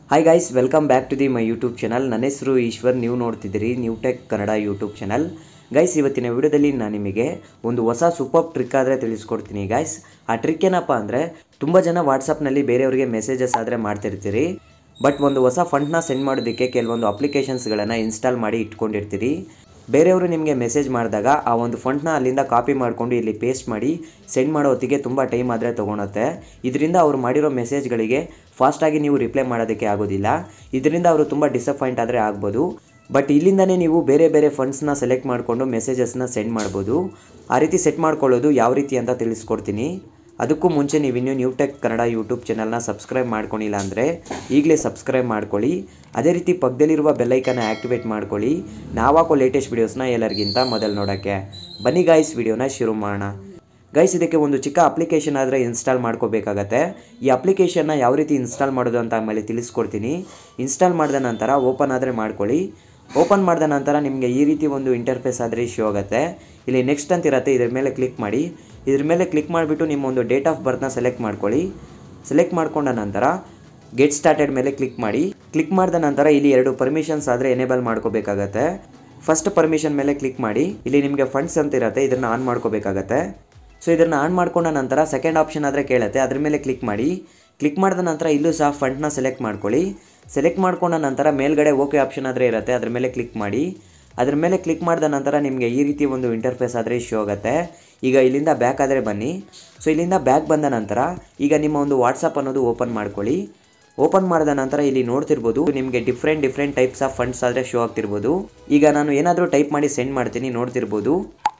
hi guys welcome back to the my YouTube channel ನನ್ನ ಹೆಸರು ಈಶ್ವರ್ ನೀವು ನೋಡ್ತಿದ್ದೀರಿ new tech Kannada YouTube channel guys ಇವತ್ತಿನ ವಿಡಿಯೋದಲ್ಲಿ ನಾನು ನಿಮಗೆ ಒಂದು ಹೊಸ ಸೂಪರ್ ಟ್ರಿಕ್ ಆದರೆ ತಿಳಿಸ್ಕೊಡ್ತೀನಿ ಗೈಸ್ ಆ ಟ್ರಿಕ್ ಏನಪ್ಪ ಅಂದರೆ ತುಂಬ ಜನ ವಾಟ್ಸಪ್ನಲ್ಲಿ ಬೇರೆಯವರಿಗೆ ಮೆಸೇಜಸ್ ಆದರೆ ಮಾಡ್ತಿರ್ತೀರಿ ಬಟ್ ಒಂದು ಹೊಸ ಫಂಡ್ನ ಸೆಂಡ್ ಮಾಡೋದಕ್ಕೆ ಕೆಲವೊಂದು ಅಪ್ಲಿಕೇಶನ್ಸ್ಗಳನ್ನು ಇನ್ಸ್ಟಾಲ್ ಮಾಡಿ ಇಟ್ಕೊಂಡಿರ್ತೀರಿ ಬೇರೆಯವರು ನಿಮಗೆ ಮೆಸೇಜ್ ಮಾಡಿದಾಗ ಆ ಒಂದು ಫಂಡ್ನ ಅಲ್ಲಿಂದ ಕಾಪಿ ಮಾಡಿಕೊಂಡು ಇಲ್ಲಿ ಪೇಸ್ಟ್ ಮಾಡಿ ಸೆಂಡ್ ಮಾಡೋ ಹೊತ್ತಿಗೆ ತುಂಬ ಟೈಮ್ ಆದರೆ ತೊಗೊಳುತ್ತೆ ಇದರಿಂದ ಅವ್ರು ಮಾಡಿರೋ ಮೆಸೇಜ್ಗಳಿಗೆ ಫಾಸ್ಟಾಗಿ ನೀವು ರಿಪ್ಲೈ ಮಾಡೋದಕ್ಕೆ ಆಗೋದಿಲ್ಲ ಇದರಿಂದ ಅವರು ತುಂಬ ಡಿಸಪಾಯಿಂಟ್ ಆದರೆ ಆಗ್ಬೋದು ಬಟ್ ಇಲ್ಲಿಂದನೇ ನೀವು ಬೇರೆ ಬೇರೆ ಫಂಡ್ಸ್ನ ಸೆಲೆಕ್ಟ್ ಮಾಡಿಕೊಂಡು ಮೆಸೇಜಸ್ನ ಸೆಂಡ್ ಮಾಡ್ಬೋದು ಆ ರೀತಿ ಸೆಟ್ ಮಾಡ್ಕೊಳ್ಳೋದು ಯಾವ ರೀತಿ ಅಂತ ತಿಳಿಸ್ಕೊಡ್ತೀನಿ ಅದಕ್ಕೂ ಮುಂಚೆ ನೀವು ಇನ್ನೂ ನ್ಯೂ ಟೆಕ್ ಕನ್ನಡ ಯೂಟ್ಯೂಬ್ ಚಾನಲ್ನ ಸಬ್ಸ್ಕ್ರೈಬ್ ಮಾಡ್ಕೊಂಡಿಲ್ಲ ಅಂದರೆ ಈಗಲೇ ಸಬ್ಸ್ಕ್ರೈಬ್ ಮಾಡ್ಕೊಳ್ಳಿ ಅದೇ ರೀತಿ ಪಕ್ಕದಲ್ಲಿರುವ ಬೆಲ್ಲೈಕನ್ನ ಆ್ಯಕ್ಟಿವೇಟ್ ಮಾಡ್ಕೊಳ್ಳಿ ನಾವು ಹಾಕೋ ಲೇಟೆಸ್ಟ್ ವೀಡಿಯೋಸ್ನ ಎಲ್ಲರಿಗಿಂತ ಮೊದಲು ನೋಡೋಕ್ಕೆ ಬನ್ನಿ ಗಾಯ್ಸ್ ವಿಡಿಯೋನ ಶುರು ಮಾಡೋಣ ಗೈಸ್ ಇದಕ್ಕೆ ಒಂದು ಚಿಕ್ಕ ಅಪ್ಲಿಕೇಶನ್ ಆದರೆ ಇನ್ಸ್ಟಾಲ್ ಮಾಡ್ಕೋಬೇಕಾಗತ್ತೆ ಈ ಅಪ್ಲಿಕೇಶನ್ನ ಯಾವ ರೀತಿ ಇನ್ಸ್ಟಾಲ್ ಮಾಡೋದು ಅಂತ ಆಮೇಲೆ ತಿಳಿಸ್ಕೊಡ್ತೀನಿ ಇನ್ಸ್ಟಾಲ್ ಮಾಡಿದ ನಂತರ ಓಪನ್ ಆದರೆ ಮಾಡ್ಕೊಳ್ಳಿ ಓಪನ್ ಮಾಡಿದ ನಂತರ ನಿಮಗೆ ಈ ರೀತಿ ಒಂದು ಇಂಟರ್ಫೇಸ್ ಆದರೆ ಇಶ್ಯೂ ಆಗುತ್ತೆ ಇಲ್ಲಿ ನೆಕ್ಸ್ಟ್ ಅಂತ ಇರುತ್ತೆ ಇದ್ರ ಮೇಲೆ ಕ್ಲಿಕ್ ಮಾಡಿ ಇದ್ರ ಮೇಲೆ ಕ್ಲಿಕ್ ಮಾಡಿಬಿಟ್ಟು ನಿಮ್ಮ ಒಂದು ಡೇಟ್ ಆಫ್ ಬರ್ತ್ನ ಸೆಲೆಕ್ಟ್ ಮಾಡ್ಕೊಳ್ಳಿ ಸೆಲೆಕ್ಟ್ ಮಾಡ್ಕೊಂಡ ನಂತರ ಗೆಟ್ ಸ್ಟಾರ್ಟೆಡ್ ಮೇಲೆ ಕ್ಲಿಕ್ ಮಾಡಿ ಕ್ಲಿಕ್ ಮಾಡಿದ ನಂತರ ಇಲ್ಲಿ ಎರಡು ಪರ್ಮಿಷನ್ಸ್ ಆದರೆ ಎನೇಬಲ್ ಮಾಡ್ಕೋಬೇಕಾಗತ್ತೆ ಫಸ್ಟ್ ಪರ್ಮಿಷನ್ ಮೇಲೆ ಕ್ಲಿಕ್ ಮಾಡಿ ಇಲ್ಲಿ ನಿಮಗೆ ಫಂಡ್ಸ್ ಅಂತ ಇರುತ್ತೆ ಇದನ್ನು ಆನ್ ಮಾಡ್ಕೋಬೇಕಾಗತ್ತೆ ಸೊ ಇದನ್ನು ಆನ್ ಮಾಡ್ಕೊಂಡ ನಂತರ ಸೆಕೆಂಡ್ ಆಪ್ಷನ್ ಆದರೆ ಕೇಳುತ್ತೆ ಅದ್ರ ಮೇಲೆ ಕ್ಲಿಕ್ ಮಾಡಿ ಕ್ಲಿಕ್ ಮಾಡಿದ ನಂತರ ಇಲ್ಲೂ ಸಹ ಫಂಡ್ನ ಸೆಲೆಕ್ಟ್ ಮಾಡ್ಕೊಳ್ಳಿ ಸೆಲೆಕ್ಟ್ ಮಾಡ್ಕೊಂಡ ನಂತರ ಮೇಲ್ಗಡೆ ಓಕೆ ಆಪ್ಷನ್ ಆದರೆ ಇರುತ್ತೆ ಅದ್ರ ಮೇಲೆ ಕ್ಲಿಕ್ ಮಾಡಿ ಅದ್ರ ಮೇಲೆ ಕ್ಲಿಕ್ ಮಾಡಿದ ನಂತರ ನಿಮಗೆ ಈ ರೀತಿ ಒಂದು ಇಂಟರ್ಫೇಸ್ ಆದರೆ ಶೋ ಆಗುತ್ತೆ ಈಗ ಇಲ್ಲಿಂದ ಬ್ಯಾಕ್ ಆದರೆ ಬನ್ನಿ ಸೊ ಇಲ್ಲಿಂದ ಬ್ಯಾಕ್ ಬಂದ ನಂತರ ಈಗ ನಿಮ್ಮ ಒಂದು ವಾಟ್ಸಪ್ ಅನ್ನೋದು ಓಪನ್ ಮಾಡ್ಕೊಳ್ಳಿ ಓಪನ್ ಮಾಡಿದ ನಂತರ ಇಲ್ಲಿ ನೋಡ್ತಿರ್ಬೋದು ನಿಮಗೆ different different types of funds ಆದರೆ ಶೋ ಆಗ್ತಿರ್ಬೋದು ಈಗ ನಾನು ಏನಾದರೂ ಟೈಪ್ ಮಾಡಿ ಸೆಂಡ್ ಮಾಡ್ತೀನಿ ನೋಡ್ತಿರ್ಬೋದು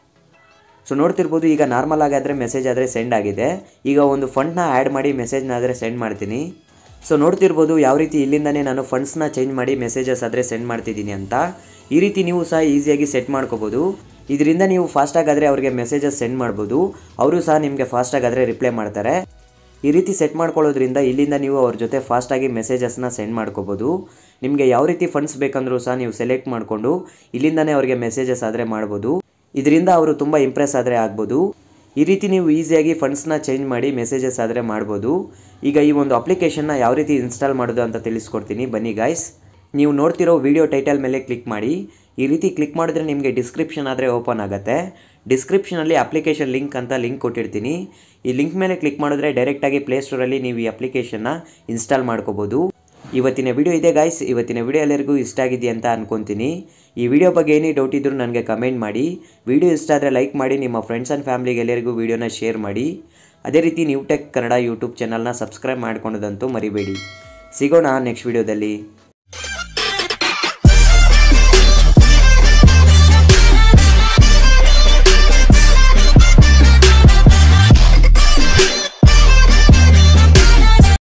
ಸೊ ನೋಡ್ತಿರ್ಬೋದು ಈಗ ನಾರ್ಮಲ್ ಆಗಾದರೆ ಮೆಸೇಜ್ ಆದರೆ ಸೆಂಡ್ ಆಗಿದೆ ಈಗ ಒಂದು ಫಂಡ್ನ ಆ್ಯಡ್ ಮಾಡಿ ಮೆಸೇಜ್ನ ಆದರೆ ಸೆಂಡ್ ಮಾಡ್ತೀನಿ ಸೊ ನೋಡ್ತಿರ್ಬೋದು ಯಾವ ರೀತಿ ಇಲ್ಲಿಂದನೇ ನಾನು ಫಂಡ್ಸ್ನ ಚೇಂಜ್ ಮಾಡಿ ಮೆಸೇಜಸ್ ಆದರೆ ಸೆಂಡ್ ಮಾಡ್ತಿದ್ದೀನಿ ಅಂತ ಈ ರೀತಿ ನೀವು ಸಹ ಈಸಿಯಾಗಿ ಸೆಟ್ ಮಾಡ್ಕೋಬೋದು ಇದರಿಂದ ನೀವು ಫಾಸ್ಟಾಗಾದರೆ ಅವ್ರಿಗೆ ಮೆಸೇಜಸ್ ಸೆಂಡ್ ಮಾಡ್ಬೋದು ಅವರು ಸಹ ನಿಮಗೆ ಫಾಸ್ಟಾಗಾದರೆ ರಿಪ್ಲೈ ಮಾಡ್ತಾರೆ ಈ ರೀತಿ ಸೆಟ್ ಮಾಡ್ಕೊಳ್ಳೋದ್ರಿಂದ ಇಲ್ಲಿಂದ ನೀವು ಅವ್ರ ಜೊತೆ ಫಾಸ್ಟಾಗಿ ಮೆಸೇಜಸ್ನ ಸೆಂಡ್ ಮಾಡ್ಕೋಬೋದು ನಿಮಗೆ ಯಾವ ರೀತಿ ಫಂಡ್ಸ್ ಬೇಕಂದ್ರೂ ಸಹ ನೀವು ಸೆಲೆಕ್ಟ್ ಮಾಡಿಕೊಂಡು ಇಲ್ಲಿಂದನೇ ಅವರಿಗೆ ಮೆಸೇಜಸ್ ಆದರೆ ಮಾಡ್ಬೋದು ಇದರಿಂದ ಅವರು ತುಂಬ ಇಂಪ್ರೆಸ್ ಆದರೆ ಆಗ್ಬೋದು ಈ ರೀತಿ ನೀವು ಈಸಿಯಾಗಿ ಫಂಡ್ಸ್ನ ಚೇಂಜ್ ಮಾಡಿ ಮೆಸೇಜಸ್ ಆದರೆ ಮಾಡ್ಬೋದು ಈಗ ಈ ಒಂದು ಅಪ್ಲಿಕೇಶನ್ನ ಯಾವ ರೀತಿ ಇನ್ಸ್ಟಾಲ್ ಮಾಡೋದು ಅಂತ ತಿಳಿಸ್ಕೊಡ್ತೀನಿ ಬನ್ನಿ ಗಾಯ್ಸ್ ನೀವು ನೋಡ್ತಿರೋ ವಿಡಿಯೋ ಟೈಟಲ್ ಮೇಲೆ ಕ್ಲಿಕ್ ಮಾಡಿ ಈ ರೀತಿ ಕ್ಲಿಕ್ ಮಾಡಿದ್ರೆ ನಿಮಗೆ ಡಿಸ್ಕ್ರಿಪ್ಷನ್ ಆದರೆ ಓಪನ್ ಆಗುತ್ತೆ ಡಿಸ್ಕ್ರಿಪ್ಷನಲ್ಲಿ ಅಪ್ಲಿಕೇಶನ್ ಲಿಂಕ್ ಅಂತ ಲಿಂಕ್ ಕೊಟ್ಟಿರ್ತೀನಿ ಈ ಲಿಂಕ್ ಮೇಲೆ ಕ್ಲಿಕ್ ಮಾಡಿದ್ರೆ ಡೈರೆಕ್ಟಾಗಿ ಪ್ಲೇಸ್ಟೋರಲ್ಲಿ ನೀವು ಈ ಅಪ್ಲಿಕೇಶನ್ನ ಇನ್ಸ್ಟಾಲ್ ಮಾಡ್ಕೋಬೋದು ಇವತ್ತಿನ ವಿಡಿಯೋ ಇದೆ ಗಾಯ್ಸ್ ಇವತ್ತಿನ ವಿಡಿಯೋ ಎಲ್ಲರಿಗೂ ಇಷ್ಟ ಆಗಿದೆ ಅಂತ ಅನ್ಕೊತೀನಿ ಈ ವಿಡಿಯೋ ಬಗ್ಗೆ ಏನೇ ಡೌಟ್ ಇದ್ದರೂ ನನಗೆ ಕಮೆಂಟ್ ಮಾಡಿ ವಿಡಿಯೋ ಇಷ್ಟ ಆದರೆ ಲೈಕ್ ಮಾಡಿ ನಿಮ್ಮ ಫ್ರೆಂಡ್ಸ್ ಆ್ಯಂಡ್ ಫ್ಯಾಮ್ಲಿಗೆ ಎಲ್ಲರಿಗೂ ವಿಡಿಯೋನ ಶೇರ್ ಮಾಡಿ ಅದೇ ರೀತಿ ನ್ಯೂ ಟೆಕ್ ಕನ್ನಡ ಯೂಟ್ಯೂಬ್ ಚಾನಲ್ನ ಸಬ್ಸ್ಕ್ರೈಬ್ ಮಾಡ್ಕೊಳೋದಂತೂ ಮರಿಬೇಡಿ ಸಿಗೋಣ ನೆಕ್ಸ್ಟ್ ವಿಡಿಯೋದಲ್ಲಿ